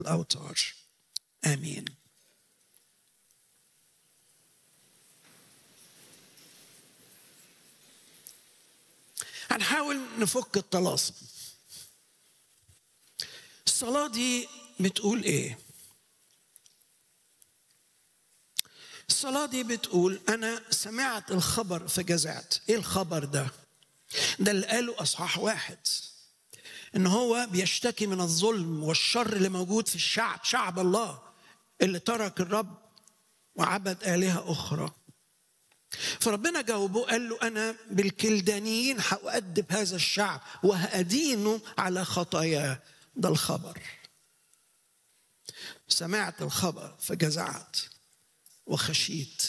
الأوتار آمين هنحاول نفك الطلاسم الصلاة دي بتقول إيه؟ الصلاة دي بتقول أنا سمعت الخبر فجزعت إيه الخبر ده؟ ده اللي قاله أصحاح واحد إن هو بيشتكي من الظلم والشر اللي موجود في الشعب شعب الله اللي ترك الرب وعبد آلهة أخرى فربنا جاوبه قال له أنا بالكلدانيين هأدب هذا الشعب وهأدينه على خطاياه ده الخبر سمعت الخبر فجزعت وخشيت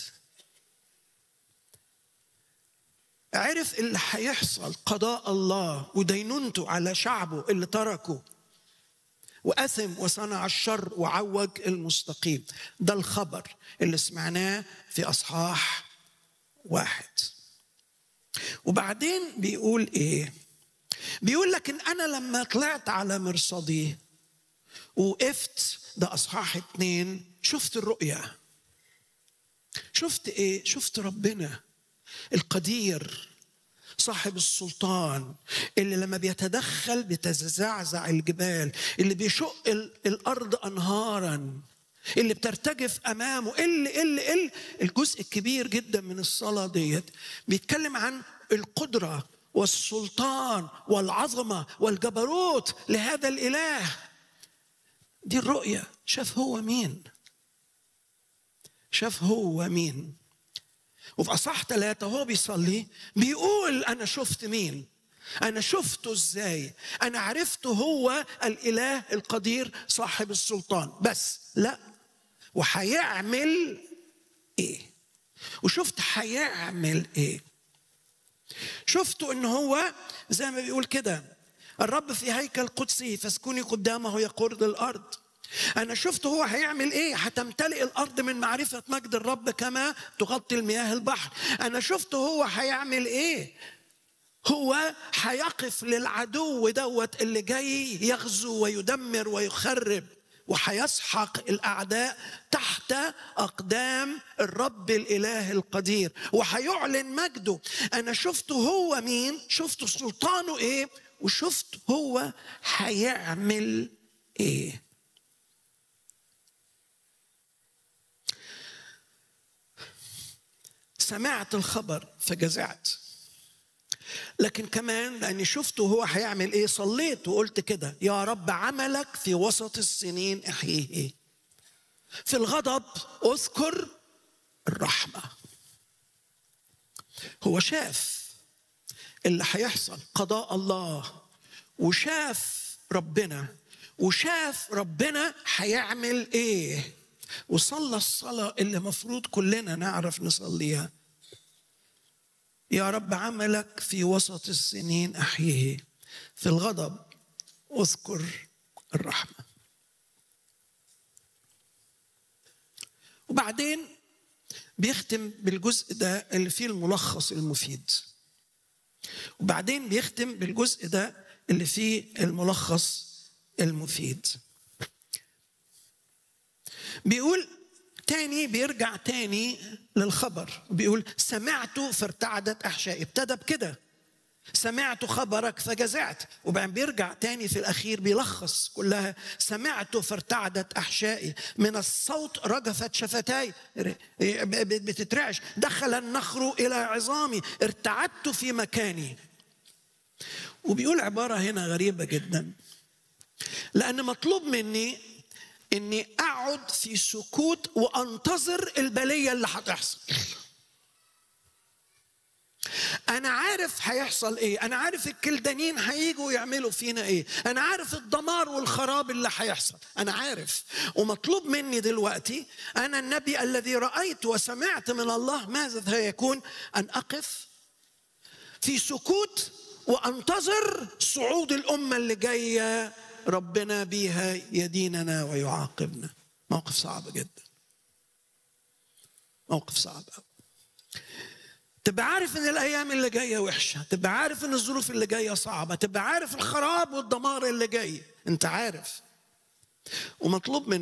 عرف اللي هيحصل قضاء الله ودينونته على شعبه اللي تركه وأثم وصنع الشر وعوج المستقيم ده الخبر اللي سمعناه في أصحاح واحد وبعدين بيقول ايه بيقول لكن انا لما طلعت على مرصدي وقفت ده اصحاح اتنين شفت الرؤية شفت ايه شفت ربنا القدير صاحب السلطان اللي لما بيتدخل بتزعزع الجبال اللي بيشق الارض انهارا اللي بترتجف امامه اللي اللي اللي الجزء الكبير جدا من الصلاه ديت بيتكلم عن القدره والسلطان والعظمه والجبروت لهذا الاله دي الرؤيه شاف هو مين شاف هو مين وفي اصح ثلاثه هو بيصلي بيقول انا شفت مين أنا شفته إزاي؟ أنا عرفته هو الإله القدير صاحب السلطان بس لا وهيعمل إيه؟ وشفت هيعمل إيه؟ شفته إن هو زي ما بيقول كده الرب في هيكل قدسي فاسكني قدامه يقرض الأرض أنا شفت هو هيعمل إيه؟ هتمتلئ الأرض من معرفة مجد الرب كما تغطي المياه البحر. أنا شفت هو هيعمل إيه؟ هو هيقف للعدو دوت اللي جاي يغزو ويدمر ويخرب وهيسحق الاعداء تحت اقدام الرب الاله القدير وهيعلن مجده انا شفته هو مين شفت سلطانه ايه وشفت هو هيعمل ايه سمعت الخبر فجزعت لكن كمان لاني شفته هو هيعمل ايه صليت وقلت كده يا رب عملك في وسط السنين احييه في الغضب اذكر الرحمه هو شاف اللي هيحصل قضاء الله وشاف ربنا وشاف ربنا هيعمل ايه وصلى الصلاه اللي مفروض كلنا نعرف نصليها يا رب عملك في وسط السنين احييه في الغضب اذكر الرحمه وبعدين بيختم بالجزء ده اللي فيه الملخص المفيد وبعدين بيختم بالجزء ده اللي فيه الملخص المفيد بيقول تاني بيرجع تاني للخبر بيقول سمعت فارتعدت احشائي ابتدى بكده سمعت خبرك فجزعت وبعدين بيرجع تاني في الاخير بيلخص كلها سمعت فارتعدت احشائي من الصوت رجفت شفتاي بتترعش دخل النخر الى عظامي ارتعدت في مكاني وبيقول عباره هنا غريبه جدا لان مطلوب مني اني اقعد في سكوت وانتظر البليه اللي هتحصل انا عارف هيحصل ايه انا عارف الكلدانين هيجوا يعملوا فينا ايه انا عارف الدمار والخراب اللي هيحصل انا عارف ومطلوب مني دلوقتي انا النبي الذي رايت وسمعت من الله ماذا سيكون ان اقف في سكوت وانتظر صعود الامه اللي جايه ربنا بيها يديننا ويعاقبنا موقف صعب جدا موقف صعب قوي تبقى عارف ان الايام اللي جايه وحشه تبقى عارف ان الظروف اللي جايه صعبه تبقى عارف الخراب والدمار اللي جاي انت عارف ومطلوب من